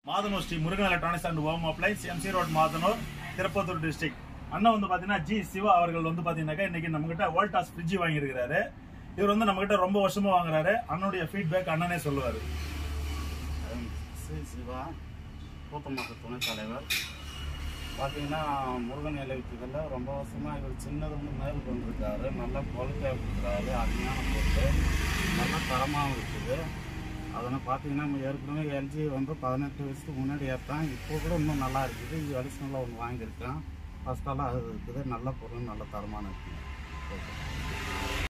Madhanur Sri Murugan electronics and home appliances MC road Madhanur Tirupattur district அண்ணன் வந்து பாத்தீங்கன்னா ஜி சிவா அவர்கள் வந்து பாத்தீங்கன்னாக்கா இன்னைக்கு நம்ம கிட்ட வோல்டாஸ் ஃப்ரிட்ஜ் வாங்கியிருக்கிறாரு இவர் வந்து நம்ம கிட்ட ரொம்ப வருஷமா வாங்குறாரு அண்ணனுடைய ஃபீட்பேக் அண்ணனே சொல்லுவாரு சி சிவா கூட்டமாக்க துணைத் தலைவர் பார்த்தீங்கன்னா முருகன் இலக்கியத்தில் ரொம்ப வருஷமாக இவர் சின்னது வந்து மேலுக்கு வந்திருக்காரு நல்லா குவாலிட்டியாக கொடுக்குறாரு அருமையான பொருள் நல்ல தரமாகவும் இருக்குது அதனால் பார்த்தீங்கன்னா நம்ம ஏற்கனவே எல்ஜி வந்து பதினெட்டு வயசுக்கு முன்னாடி ஏற்றான் இப்போ கூட இன்னும் நல்லா இருக்குது இது அடிஷ்னலாக ஒன்று வாங்கியிருக்கேன் ஃபஸ்ட்டெல்லாம் அது இருக்குது நல்ல பொருள் நல்ல தரமான இருக்குது ஓகே